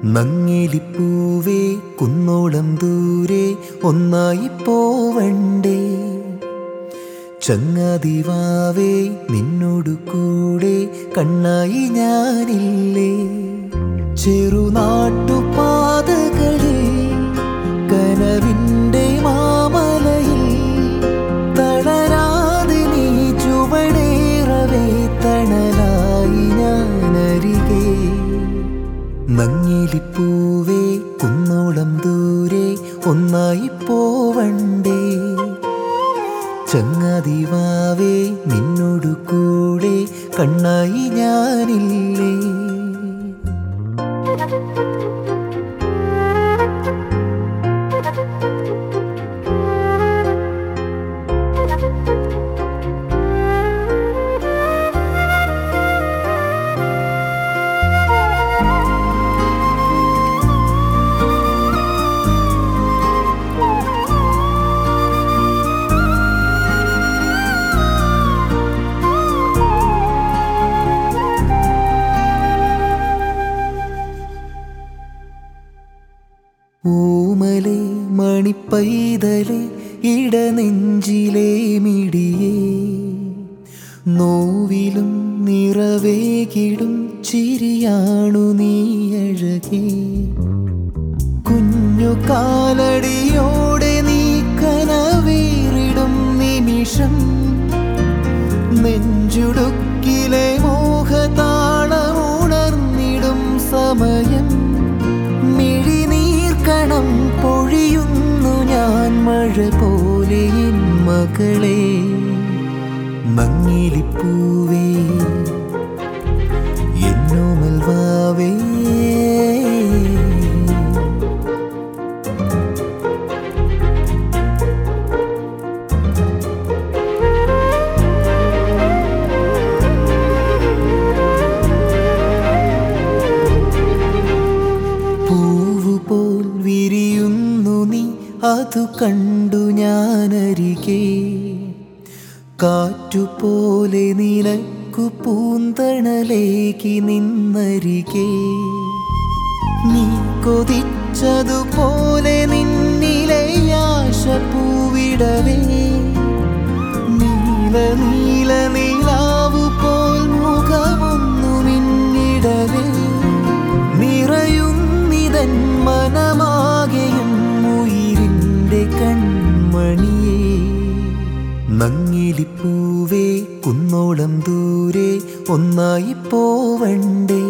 നങ്ങിലിപ്പൂവേ കുന്നോളം ദൂരെ ഒന്നായി പോവണ്ടേ ചങ്ങാതിവാവേ നിന്നോടു കൂടെ കണ്ണായി ഞാനില്ലേ ചെറുനാട്ടുപാതകളിൽ കനവിൻ്റെ മാമലയിൽ തളരാതെ നീ ചുവടേറവേ തണലായി ഞാനരികെ നങ്ങിലിപ്പൂവേ കുന്നോളം ദൂരെ ഒന്നായി പോവണ്ടേ ചങ്ങാതിവാവേ നിന്നോടു കൂടെ കണ്ണായി ഞാനില്ലേ ഊമലെ മണിപ്പൈതലെ ഇടനെഞ്ചിലെ മിടിയേ നോവിലും നിറവേകിടും ചിരിയാണു നീ അഴകേ കുഞ്ഞു കാലടിയോടെ നീ കനവേറിടും നിമിഷം നെഞ്ചുടുക്കിലെ മോഹതാളമുണർന്നിടും സമയം മിഴിനീർക്കണം പൊഴിയുന്നു ഞാൻ മഴ പോലെ എൻ മകളെ മങ്ങിലിപ്പൂവേ എന്നോമൽ വാവേ പൂവുപോൽ വിരിയുന്നു നീ അതു കണ്ടു ഞാനരികെ കാറ്റുപോലെ നിനക്കു പൂന്തണലേക്ക് നിന്നരികെ നീ കൊതിച്ചതുപോലെ നിന്നിലെ ആശ പൂവിടവേ നീല നീല നീലാവു പോൽ മുഖമൊന്നു മിന്നിടവേ നിറയുന്നിതൻ മനമാകെയും ഉയിരിൻ്റെ കൺമണിയേ നങ്ങിലിപ്പൂവേ കുന്നോളം ദൂരെ ഒന്നായി പോവണ്ടേ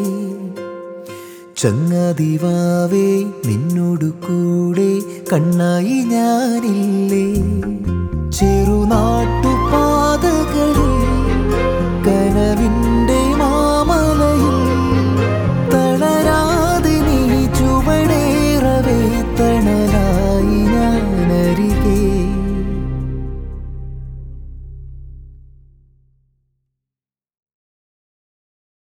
ചങ്ങാതിവാവേ നിന്നോടു കൂടെ കണ്ണായി ഞാനില്ലേ ചെറുനാട്ടുപാതകളിൽ